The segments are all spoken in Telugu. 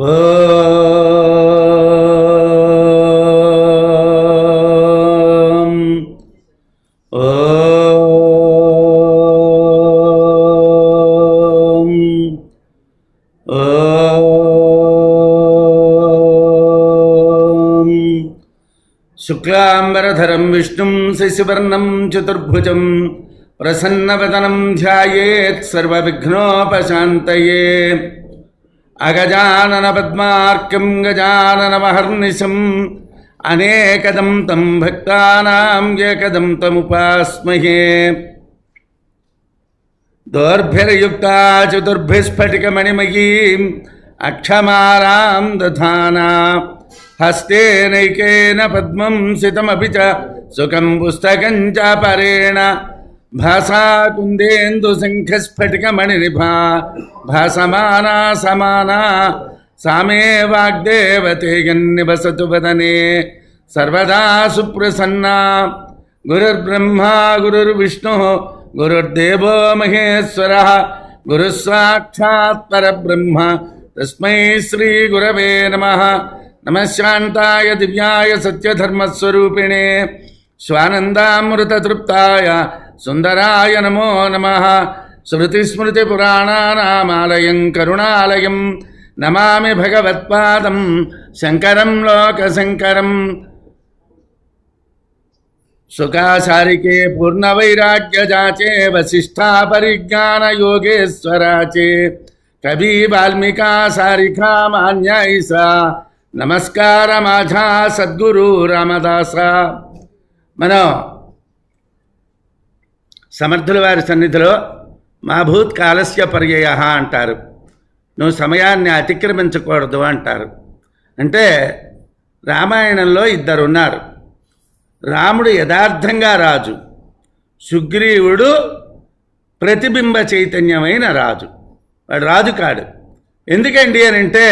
ఓం ఓం ఓం శుక్లాంబరధరం విష్ణుం శశివర్ణం చతుర్భుజం ప్రసన్నవదనం ధ్యాయేత్ సర్వవిఘ్నోపశాంతయే అగజానన పద్మార్కం గజాననమహర్నిశం అనేకదం తం భక్తానాం ఏకదం తముపాస్మహే దోర్భిర్యుక్తా చతుర్భిస్ఫటికమణిమయీం అక్షమారాం దధానా హస్తేనైకేన పద్మం సితమపి చ సుఖం పుస్తకం చ పరేణ భాసా కుందేందు శంఖస్ఫటికమణినిభా భాసమానా సమానా సామే వాగ్దేవతేయన్నివసతు వదనే సర్వదా సుప్రసన్నా గురుర్బ్రహ్మా గురుర్విష్ణు గురుర్దేవో మహేశ్వర గురుः సాక్షాత్ పరబ్రహ్మ తస్మై శ్రీ గురవే నమ నమ శాంతాయ దివ్యాయ సత్యధర్మస్వరూపిణే స్వానందామృతతృప్తాయ సుందరాయ నమో నమ శృతిస్మృతిపురాణానామాలయం కరుణాలయం నమామి భగవత్పాదం శంకరం లోకశంకరం సుఖాసారికే పూర్ణవైరాగ్యజాచే వశిష్ఠా పరిజ్ఞాన యోగేశ్వరాచే కవి వాల్మీకా సారికా మాన్యాయిసా నమస్కార మాఝా సద్గురు రామదాస మనం సమర్థుల వారి సన్నిధిలో మా భూత్ కాలస్య పర్యయ అంటారు నువ్వు సమయాన్ని అతిక్రమించకూడదు అంటారు అంటే రామాయణంలో ఇద్దరు ఉన్నారు రాముడు యథార్థంగా రాజు సుగ్రీవుడు ప్రతిబింబ చైతన్యమైన రాజు వాడు రాజు కాడు ఎందుకండి అని అంటే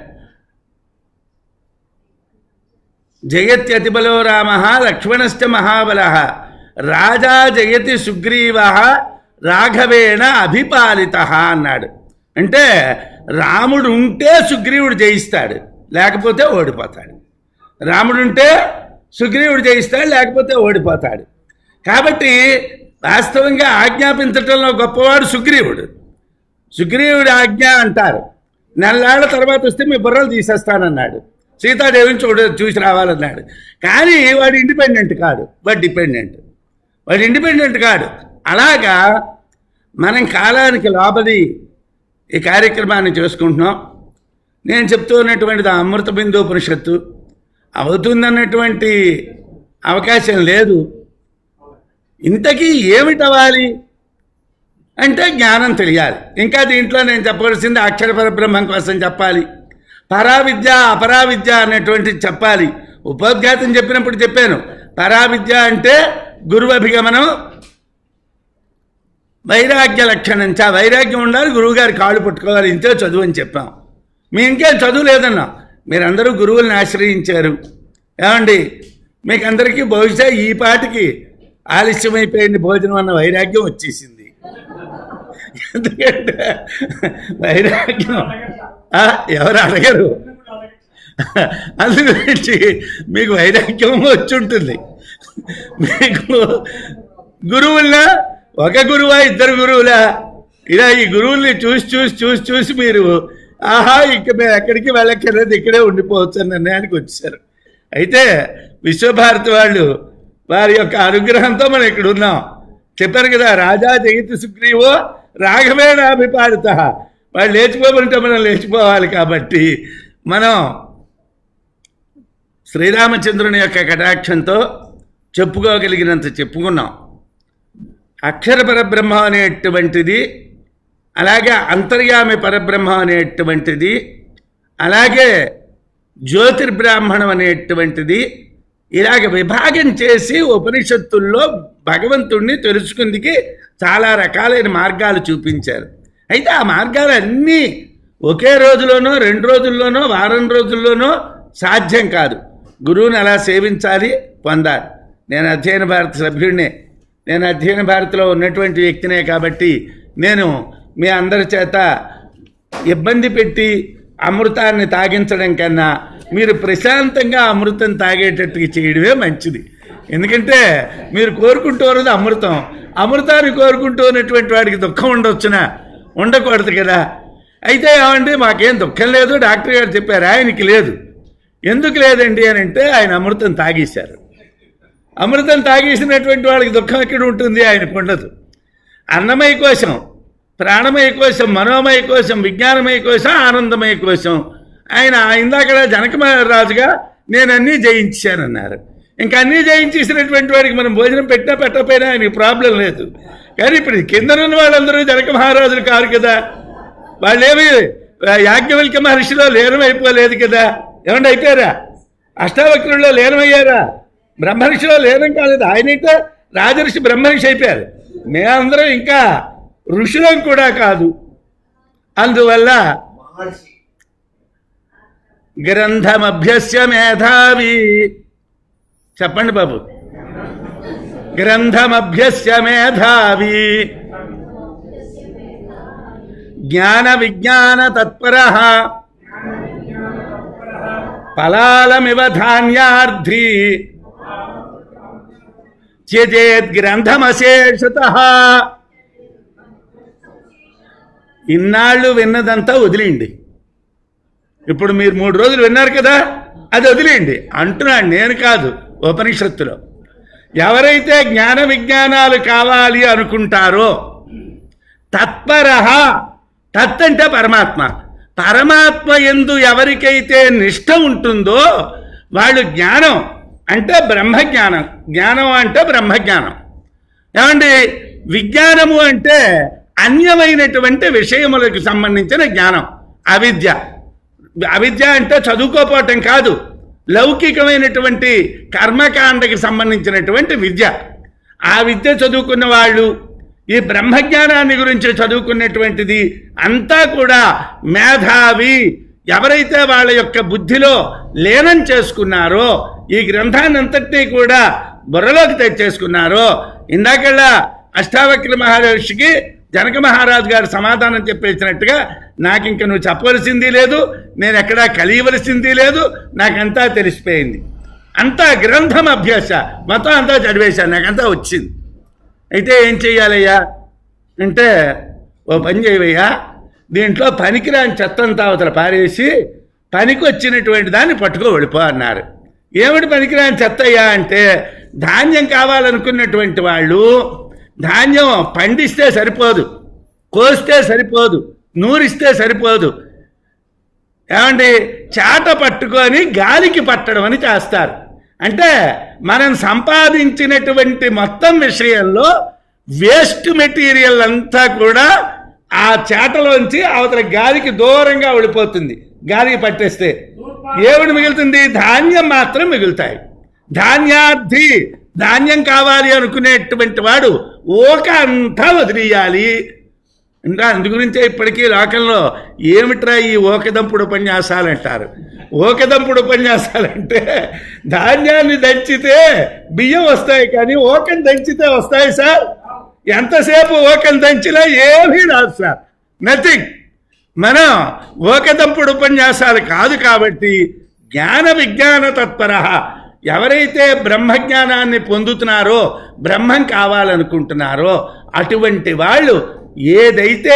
జయత్యతిబలో రామ లక్ష్మణశ్చ మహాబల రాజా జయతి సుగ్రీవ రాఘవేణ అభిపాలిత అన్నాడు అంటే రాముడు ఉంటే సుగ్రీవుడు జయిస్తాడు లేకపోతే ఓడిపోతాడు రాముడు ఉంటే సుగ్రీవుడు జయిస్తాడు లేకపోతే ఓడిపోతాడు కాబట్టి వాస్తవంగా ఆజ్ఞాపించటంలో గొప్పవాడు సుగ్రీవుడు సుగ్రీవుడి ఆజ్ఞ అంటారు నెల్లాళ్ళ తర్వాత వస్తే మీ బుర్రలు తీసేస్తానన్నాడు సీతాదేవిని చూడ చూసి రావాలన్నాడు కానీ వాడు ఇండిపెండెంట్ కాదు వాడు డిపెండెంట్ వాడు ఇండిపెండెంట్ కాడు అలాగా మనం కాలానికి లోబడి ఈ కార్యక్రమాన్ని చేసుకుంటున్నాం నేను చెప్తూ ఉన్నటువంటిది ఆ అమృత బిందు ఉపనిషత్తు అవుతుందన్నటువంటి అవకాశం లేదు ఇంతకీ ఏమిటవ్వాలి అంటే జ్ఞానం తెలియాలి ఇంకా దీంట్లో నేను చెప్పవలసింది అక్షర పరబ్రహ్మం కోసం చెప్పాలి పరావిద్య అపరావిద్య అనేటువంటిది చెప్పాలి ఉపోద్ఘాతం చెప్పినప్పుడు చెప్పాను పరావిద్య అంటే గురువు అభిగమనం వైరాగ్య లక్షణం చా వైరాగ్యం ఉండాలి గురువుగారి కాళ్ళు పట్టుకోవాలి ఇంతే చదువు అని చెప్పాం మీ ఇంకేం చదువు లేదన్నా మీరందరూ గురువుల్ని ఆశ్రయించారు ఏమండి మీకు అందరికీ బహుశా ఈ పాటికి ఆలస్యమైపోయింది భోజనం అన్న వైరాగ్యం వచ్చేసింది ఎందుకంటే వైరాగ్యం ఆ, ఎవరు అడగరు అందు గురించి మీకు వైరాగ్యం వచ్చి ఉంటుంది మీకు గురువుల్లా ఒక గురువా ఇద్దరు గురువులా ఇలా ఈ గురువుల్ని చూసి చూసి చూసి చూసి మీరు ఆహా ఇక మేము ఎక్కడికి వెళ్ళక్కర్లేదు ఇక్కడే ఉండిపోవచ్చు అన్న నిర్ణయానికి వచ్చారు అయితే విశ్వభారతి వాళ్ళు వారి యొక్క అనుగ్రహంతో మనం ఇక్కడ ఉన్నాం చెప్పారు కదా రాజా జగతి సుగ్రీవో రాఘవేణ అభిపాడిత వాళ్ళు లేచిపోమంటే మనం లేచిపోవాలి కాబట్టి మనం శ్రీరామచంద్రుని యొక్క కటాక్షంతో చెప్పుకోగలిగినంత చెప్పుకున్నాం అక్షర పరబ్రహ్మ అనేటువంటిది అలాగే అంతర్యామి పరబ్రహ్మ అనేటువంటిది అలాగే జ్యోతిర్బ్రాహ్మణం అనేటువంటిది ఇలాగ విభాగం చేసి ఉపనిషత్తుల్లో భగవంతుణ్ణి తెలుసుకుందికి చాలా రకాలైన మార్గాలు చూపించారు అయితే ఆ మార్గాలన్నీ ఒకే రోజులోనో రెండు రోజుల్లోనో వారం రోజుల్లోనో సాధ్యం కాదు గురువుని అలా సేవించాలి పొందాలి నేను అధ్యయన భారత సభ్యుడినే నేను అధ్యయన భారతిలో ఉన్నటువంటి వ్యక్తినే కాబట్టి నేను మీ అందరి చేత ఇబ్బంది పెట్టి అమృతాన్ని తాగించడం కన్నా మీరు ప్రశాంతంగా అమృతం తాగేటట్టుగా చేయడమే మంచిది ఎందుకంటే మీరు కోరుకుంటూ ఉన్నది అమృతం అమృతాన్ని కోరుకుంటూ ఉన్నటువంటి వాడికి దుఃఖం ఉండొచ్చునా ఉండకూడదు కదా అయితే ఏమండి మాకేం దుఃఖం లేదు డాక్టర్ గారు చెప్పారు ఆయనకి లేదు ఎందుకు లేదండి అని అంటే ఆయన అమృతం తాగేశారు అమృతం తాగేసినటువంటి వాళ్ళకి దుఃఖం ఎక్కడ ఉంటుంది ఆయనకు ఉండదు అన్నమయ కోశం ప్రాణమయ కోశం మనోమయ కోశం విజ్ఞానమయ కోశం ఆనందమయ కోశం ఆయన ఇందాక జనక రాజుగా నేను అన్నీ జయించానన్నారు ఇంకా అన్నీ జయించేసినటువంటి వాడికి మనం భోజనం పెట్టినా పెట్టకపోయినా ఆయనకి ప్రాబ్లం లేదు కానీ ఇప్పుడు కింద ఉన్న వాళ్ళందరూ జనక మహారాజులు కారు కదా వాళ్ళేమి యాజ్ఞవల్క్య మహర్షిలో లీనమైపోలేదు కదా ఏమండి అయిపోయారా అష్టావక్రుల్లో లీనమయ్యారా బ్రహ్మర్షిలో లీనం కాలేదు ఆయనైతే రాజర్షి బ్రహ్మర్షి అయిపోయారు మేమందరం ఇంకా ఋషులం కూడా కాదు అందువల్ల మహర్షి గ్రంథమభ్యస్య మేధావి చెప్పండి బాబు గ్రంథమభ్యస్య మేధావి జ్ఞాన విజ్ఞాన తత్పర ఫలాలమివ ధాన్యార్థి త్యజేద్ గ్రంథమశేషత ఇన్నాళ్ళు విన్నదంతా వదిలేయండి ఇప్పుడు మీరు మూడు రోజులు విన్నారు కదా అది వదిలేయండి అంటున్నాడు నేను కాదు ఉపనిషత్తులో ఎవరైతే జ్ఞాన విజ్ఞానాలు కావాలి అనుకుంటారో తత్పర తత్ అంటే పరమాత్మ పరమాత్మ ఎందు ఎవరికైతే నిష్ట ఉంటుందో వాళ్ళు జ్ఞానం అంటే బ్రహ్మజ్ఞానం జ్ఞానం అంటే బ్రహ్మజ్ఞానం ఏమండి విజ్ఞానము అంటే అన్యమైనటువంటి విషయములకు సంబంధించిన జ్ఞానం అవిద్య అవిద్య అంటే చదువుకోపోవటం కాదు లౌకికమైనటువంటి కర్మకాండకి సంబంధించినటువంటి విద్య ఆ విద్య చదువుకున్న వాళ్ళు ఈ బ్రహ్మజ్ఞానాన్ని గురించి చదువుకున్నటువంటిది అంతా కూడా మేధావి ఎవరైతే వాళ్ళ యొక్క బుద్ధిలో లీనం చేసుకున్నారో ఈ గ్రంథాన్ని అంతటినీ కూడా బుర్రలోకి తెచ్చేసుకున్నారో ఇందాకల్లా అష్టావక్ర మహర్షికి జనక మహారాజు గారు సమాధానం చెప్పేసినట్టుగా నాకు ఇంక నువ్వు చెప్పవలసింది లేదు నేను ఎక్కడా కలియవలసింది లేదు నాకంతా తెలిసిపోయింది అంతా గ్రంథం అభ్యాస మొత్తం అంతా చదివేశాను నాకంతా వచ్చింది అయితే ఏం చెయ్యాలయ్యా అంటే ఓ పని చేయవయ్యా దీంట్లో పనికిరాని చెత్తంతా అవతల పారేసి పనికి వచ్చినటువంటి దాన్ని పట్టుకో వెళ్ళిపో అన్నారు ఏమిటి పనికిరాని చెత్త అయ్యా అంటే ధాన్యం కావాలనుకున్నటువంటి వాళ్ళు ధాన్యం పండిస్తే సరిపోదు కోస్తే సరిపోదు నూరిస్తే సరిపోదు ఏమండి చాట పట్టుకొని గాలికి పట్టడం అని చేస్తారు అంటే మనం సంపాదించినటువంటి మొత్తం విషయంలో వేస్ట్ మెటీరియల్ అంతా కూడా ఆ చేటలోంచి అవతల గాలికి దూరంగా వెళ్ళిపోతుంది గాలికి పట్టేస్తే ఏమిటి మిగులుతుంది ధాన్యం మాత్రం మిగులుతాయి ధాన్యార్థి ధాన్యం కావాలి అనుకునేటువంటి వాడు ఓక అంతా వదిలేయాలి ఇంకా అందు గురించే ఇప్పటికీ లోకంలో ఏమిట్రా ఈ ఓకదంపుడు ఉపన్యాసాలు అంటారు ఓకదంపుడు ఉపన్యాసాలు అంటే ధాన్యాన్ని దంచితే బియ్యం వస్తాయి కానీ ఓకం దంచితే వస్తాయి సార్ ఎంతసేపు ఓకం దంచినా ఏమీ రాదు సార్ నథింగ్ మనం ఓకదంపుడు ఉపన్యాసాలు కాదు కాబట్టి జ్ఞాన విజ్ఞాన తత్పర ఎవరైతే బ్రహ్మజ్ఞానాన్ని పొందుతున్నారో బ్రహ్మం కావాలనుకుంటున్నారో అటువంటి వాళ్ళు ఏదైతే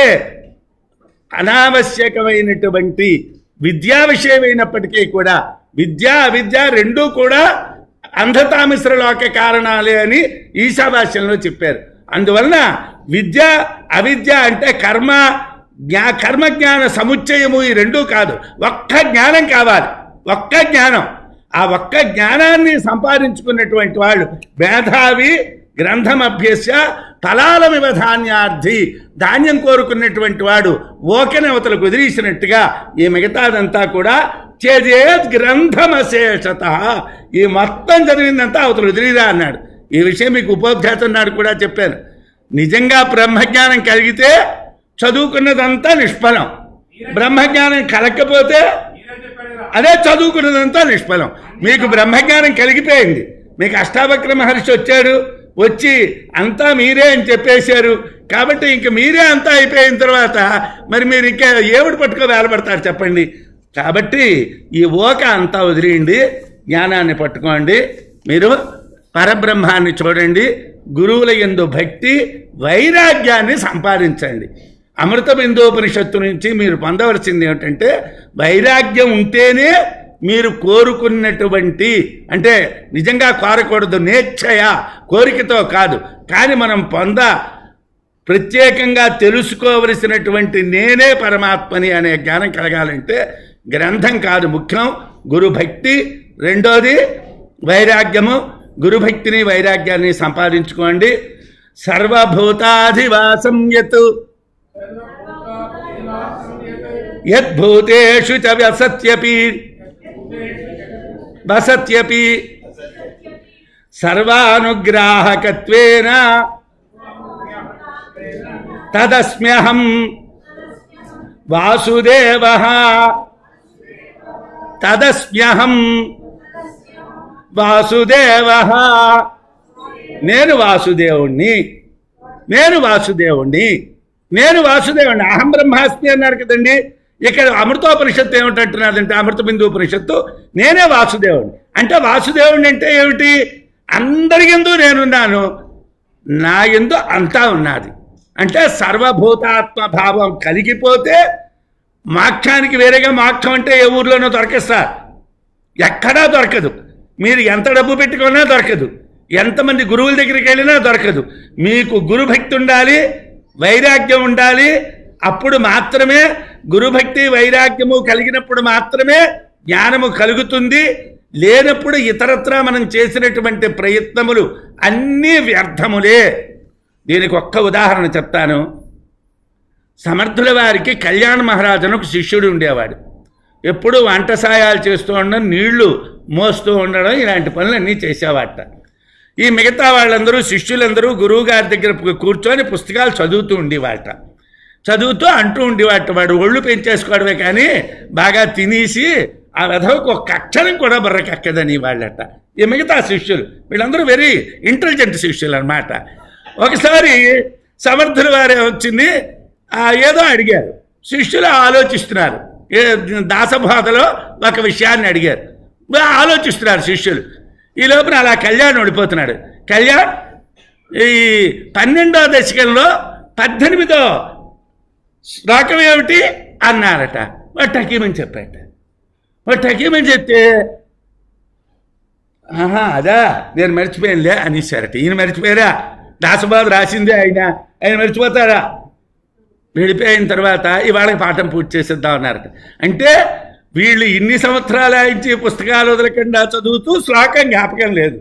అనావశ్యకమైనటువంటి విద్యా విషయమైనప్పటికీ కూడా విద్య అవిద్య రెండూ కూడా అంధతామిశ్ర లోక కారణాలే అని ఈశావాస్యంలో చెప్పారు అందువలన విద్య అవిద్య అంటే కర్మ జ్ఞా కర్మ జ్ఞాన సముచ్చయము ఈ రెండూ కాదు ఒక్క జ్ఞానం కావాలి ఒక్క జ్ఞానం ఆ ఒక్క జ్ఞానాన్ని సంపాదించుకున్నటువంటి వాళ్ళు మేధావి గ్రంథం అభ్యస్య ఫలాలమివ ధాన్యార్థి ధాన్యం కోరుకున్నటువంటి వాడు ఓకెనవతలకు వదిలేసినట్టుగా ఈ మిగతాదంతా కూడా చేజేత్ గ్రంథమశేషత ఈ మొత్తం చదివిందంతా అవతలు వదిలిరా అన్నాడు ఈ విషయం మీకు ఉపోద్ఘాతం నాడు కూడా చెప్పాను నిజంగా బ్రహ్మజ్ఞానం కలిగితే చదువుకున్నదంతా నిష్ఫలం బ్రహ్మజ్ఞానం కలగకపోతే అదే చదువుకున్నదంతా నిష్ఫలం మీకు బ్రహ్మజ్ఞానం కలిగిపోయింది మీకు అష్టావక్ర మహర్షి వచ్చాడు వచ్చి అంతా మీరే అని చెప్పేశారు కాబట్టి ఇంక మీరే అంతా అయిపోయిన తర్వాత మరి మీరు ఇంకా ఏమిటి పట్టుకో వేలపడతారు చెప్పండి కాబట్టి ఈ ఓక అంతా వదిలేయండి జ్ఞానాన్ని పట్టుకోండి మీరు పరబ్రహ్మాన్ని చూడండి గురువుల ఎందు భక్తి వైరాగ్యాన్ని సంపాదించండి అమృత బిందోపనిషత్తు నుంచి మీరు పొందవలసింది ఏమిటంటే వైరాగ్యం ఉంటేనే మీరు కోరుకున్నటువంటి అంటే నిజంగా కోరకూడదు నేచ్ఛయ కోరికతో కాదు కానీ మనం పొంద ప్రత్యేకంగా తెలుసుకోవలసినటువంటి నేనే పరమాత్మని అనే జ్ఞానం కలగాలంటే గ్రంథం కాదు ముఖ్యం గురుభక్తి రెండోది వైరాగ్యము గురుభక్తిని వైరాగ్యాన్ని సంపాదించుకోండి సర్వభూతాధివాసం యత్ యద్భూతేషు చ వసత్యపి వసత్యపి సర్వానుగ్రాహకత్వేన తదస్మ్యహం వాసుదేవ తదస్మ్యహం వాసుదేవ నేను వాసుదేవుణ్ణి నేను వాసుదేవుణ్ణి నేను వాసుదేవుణ్ణి అహం బ్రహ్మాస్మి అన్నారు కదండి ఇక్కడ అమృతోపనిషత్తు ఏమిటంటున్నదంటే అమృత బిందు ఉపనిషత్తు నేనే వాసుదేవుణ్ణి అంటే వాసుదేవుణ్ణి అంటే ఏమిటి అందరి ఎందు నేనున్నాను నా ఎందు అంతా ఉన్నది అంటే సర్వభూతాత్మ భావం కలిగిపోతే మోక్షానికి వేరేగా మోక్షం అంటే ఏ ఊర్లోనో దొరకేస్తారు ఎక్కడా దొరకదు మీరు ఎంత డబ్బు పెట్టుకున్నా దొరకదు ఎంతమంది గురువుల దగ్గరికి వెళ్ళినా దొరకదు మీకు గురుభక్తి ఉండాలి వైరాగ్యం ఉండాలి అప్పుడు మాత్రమే గురుభక్తి వైరాగ్యము కలిగినప్పుడు మాత్రమే జ్ఞానము కలుగుతుంది లేనప్పుడు ఇతరత్రా మనం చేసినటువంటి ప్రయత్నములు అన్నీ వ్యర్థములే దీనికి ఒక్క ఉదాహరణ చెప్తాను సమర్థుల వారికి కళ్యాణ మహారాజును ఒక శిష్యుడు ఉండేవాడు ఎప్పుడూ వంట సాయాలు చేస్తూ ఉండడం నీళ్లు మోస్తూ ఉండడం ఇలాంటి పనులన్నీ చేసేవాట ఈ మిగతా వాళ్ళందరూ శిష్యులందరూ గురువు గారి దగ్గర కూర్చొని పుస్తకాలు చదువుతూ ఉండేవాట చదువుతూ అంటూ ఉండేవాట వాడు ఒళ్ళు పెంచేసుకోవడమే కానీ బాగా తినేసి ఆ వెధవకు ఒక అక్షరం కూడా బర్రకెక్కదని వాళ్ళట ఈ మిగతా శిష్యులు వీళ్ళందరూ వెరీ ఇంటెలిజెంట్ శిష్యులు అనమాట ఒకసారి సమర్థుల వారే వచ్చింది ఆ ఏదో అడిగారు శిష్యులు ఆలోచిస్తున్నారు ఏ దాసబోధలో ఒక విషయాన్ని అడిగారు ఆలోచిస్తున్నారు శిష్యులు ఈ లోపల అలా కళ్యాణ్ ఓడిపోతున్నాడు కళ్యాణ్ ఈ పన్నెండో దశకంలో పద్దెనిమిదో శ్లోకం ఏమిటి అన్నారట వాడు టకీమని చెప్పాట వాడు టకీమని చెప్తే ఆహా అదా నేను మర్చిపోయానులే అనేసారట ఈయన మర్చిపోయారా దాసబాబు రాసిందే ఆయన ఆయన మర్చిపోతారా వెళ్ళిపోయిన తర్వాత ఇవాళకి పాఠం పూర్తి చేసేద్దాం అన్నారట అంటే వీళ్ళు ఇన్ని సంవత్సరాలు ఆయించి పుస్తకాలు వదలకుండా చదువుతూ శ్లోకం జ్ఞాపకం లేదు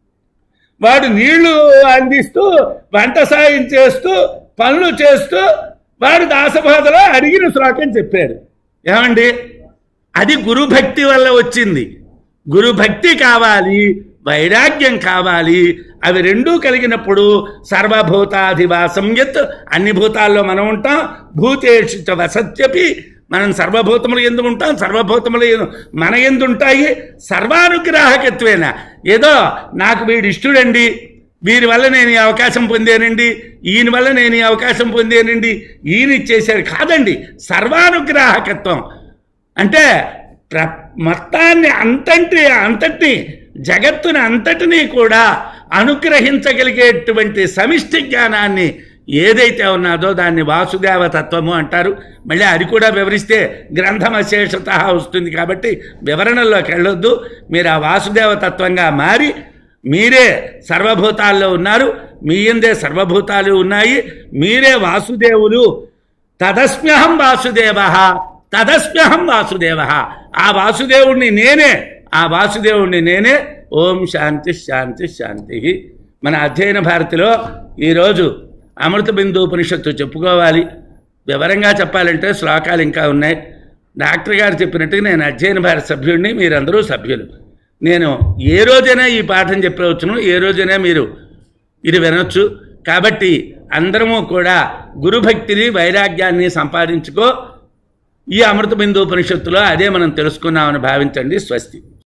వాడు నీళ్లు అందిస్తూ వంట సాయం చేస్తూ పనులు చేస్తూ వాడు దాసబాధలో అడిగిన శ్లోకం చెప్పాడు ఏమండి అది గురుభక్తి వల్ల వచ్చింది గురుభక్తి కావాలి వైరాగ్యం కావాలి అవి రెండూ కలిగినప్పుడు సర్వభూతాధివాసం యత్ అన్ని భూతాల్లో మనం ఉంటాం భూతేషు చ వసత్యపి మనం సర్వభూతములు ఎందు ఉంటాం సర్వభూతములు ఎందు- మన ఎందు ఉంటాయి సర్వానుగ్రాహకత్వేన ఏదో నాకు వీడు ఇష్టుడండి వీరి వల్ల నేను ఈ అవకాశం పొందానండి ఈయన వల్ల నేను ఈ అవకాశం పొందానండి ఈయన ఇచ్చేసాడు కాదండి సర్వానుగ్రాహకత్వం అంటే ప్ర మొత్తాన్ని అంతటి అంతటి జగత్తుని అంతటినీ కూడా అనుగ్రహించగలిగేటువంటి సమిష్టి జ్ఞానాన్ని ఏదైతే ఉన్నదో దాన్ని వాసుదేవ తత్వము అంటారు మళ్ళీ అది కూడా వివరిస్తే గ్రంథం అశేషత వస్తుంది కాబట్టి వివరణలోకి వెళ్ళొద్దు మీరు ఆ వాసుదేవ తత్వంగా మారి మీరే సర్వభూతాల్లో ఉన్నారు మీ ఎందే సర్వభూతాలు ఉన్నాయి మీరే వాసుదేవులు తదస్మ్యహం వాసుదేవ తదస్మ్యహం వాసుదేవ ఆ వాసుదేవుణ్ణి నేనే ఆ వాసుదేవుణ్ణి నేనే ఓం శాంతి శాంతి శాంతి మన అధ్యయన భారతిలో ఈరోజు అమృత బిందు ఉపనిషత్తు చెప్పుకోవాలి వివరంగా చెప్పాలంటే శ్లోకాలు ఇంకా ఉన్నాయి డాక్టర్ గారు చెప్పినట్టుగా నేను అధ్యయన భారత సభ్యుడిని మీరందరూ సభ్యులు నేను ఏ రోజైనా ఈ పాఠం చెప్పవచ్చును ఏ రోజైనా మీరు ఇది వినొచ్చు కాబట్టి అందరము కూడా గురుభక్తిని వైరాగ్యాన్ని సంపాదించుకో ఈ అమృత బిందు ఉపనిషత్తులో అదే మనం తెలుసుకున్నామని భావించండి స్వస్తి